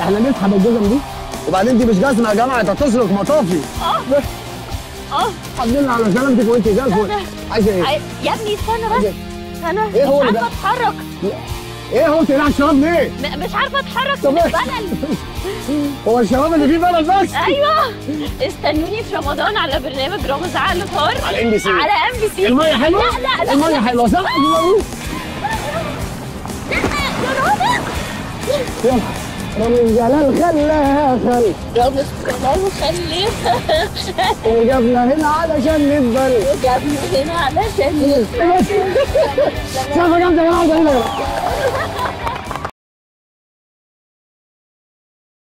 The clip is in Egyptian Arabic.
احنا نسحب الجزم دي وبعدين دي مش جزمه يا جماعه انت هتسلك مطافي اه اه الحمد لله على سلامتك وانت زي الفل عايزه ايه؟ عاي- يا ابني استنى بس انا إيه هو مش اللي عارفه اتحرك ايه هو تقلع الشراب ليه؟ م- مش عارفه اتحرك طب من إيه؟ البلل هو الشراب اللي فيه بلد بس ايوه استنوني في رمضان على برنامج رامز عقل طار على NBC. على ام بي سي الميه حلوه؟ لا لا لا الميه حلوه صح؟ يلا رامز جلال خلاها خل رامز كمان خليه وجابنا هنا علشان نتبل جابني هنا علشان شايفه جامده يا جماعه